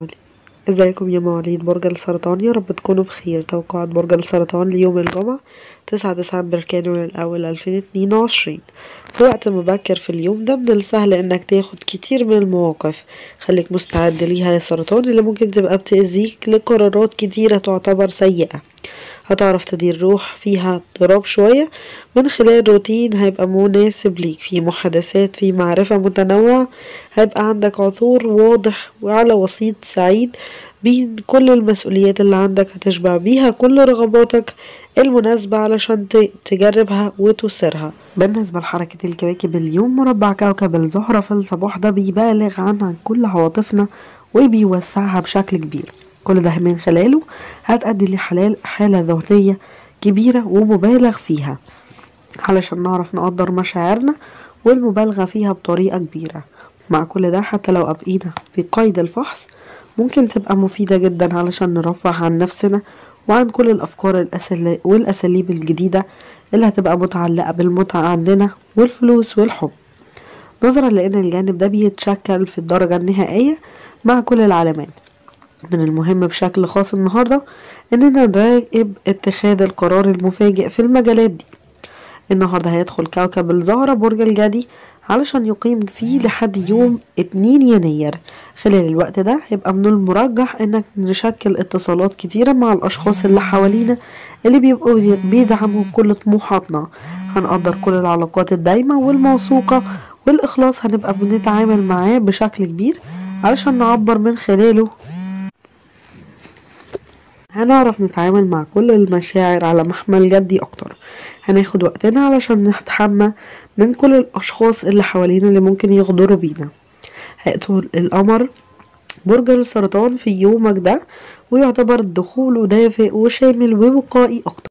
ازيكم يا مواليد برج السرطان يا رب تكونوا بخير توقعات برج السرطان ليوم الجمعة تسعة ديسمبر كانون الأول ألفين اتنين وعشرين في وقت مبكر في اليوم ده من السهل انك تاخد كتير من المواقف خليك مستعد ليها يا سرطان اللي ممكن تبقى بتأذيك لقرارات كتيرة تعتبر سيئة هتعرف تدير روح فيها اضطراب شوية من خلال روتين هيبقى مناسب ليك في محادثات في معرفة متنوعة هيبقى عندك عثور واضح وعلى وسيط سعيد بين كل المسؤوليات اللي عندك هتشبع بيها كل رغباتك المناسبة علشان تجربها وتسرها بالنسبة لحركة الكواكب اليوم مربع كوكب الزهرة في الصباح ده بيبالغ عن, عن كل عواطفنا وبيوسعها بشكل كبير كل ده من خلاله هتأدي لحلال حالة ذهنية كبيرة ومبالغ فيها علشان نعرف نقدر مشاعرنا والمبالغة فيها بطريقة كبيرة مع كل ده حتى لو أبقينا في قيد الفحص ممكن تبقى مفيدة جدا علشان نرفه عن نفسنا وعن كل الأفكار والأساليب الجديدة اللي هتبقى متعلقة بالمتعة عندنا والفلوس والحب نظرا لأن الجانب ده بيتشكل في الدرجة النهائية مع كل العلامات من المهم بشكل خاص النهاردة اننا نراقب اتخاذ القرار المفاجئ في المجالات دي النهاردة هيدخل كوكب الزهرة برج الجدي علشان يقيم فيه لحد يوم 2 يناير خلال الوقت ده هيبقى من المرجح انك نشكل اتصالات كتيرة مع الاشخاص اللي حوالينا اللي بيبقوا بيدعموا كل طموحاتنا هنقدر كل العلاقات الدايمة والموثوقة والاخلاص هنبقى بنتعامل معاه بشكل كبير علشان نعبر من خلاله هنعرف نتعامل مع كل المشاعر على محمل جدي اكتر هناخد وقتنا علشان نتحمى من كل الاشخاص اللي حوالينا اللي ممكن يغدروا بينا هيقتل القمر برج السرطان في يومك ده ويعتبر دخوله دافئ وشامل ووقائي اكتر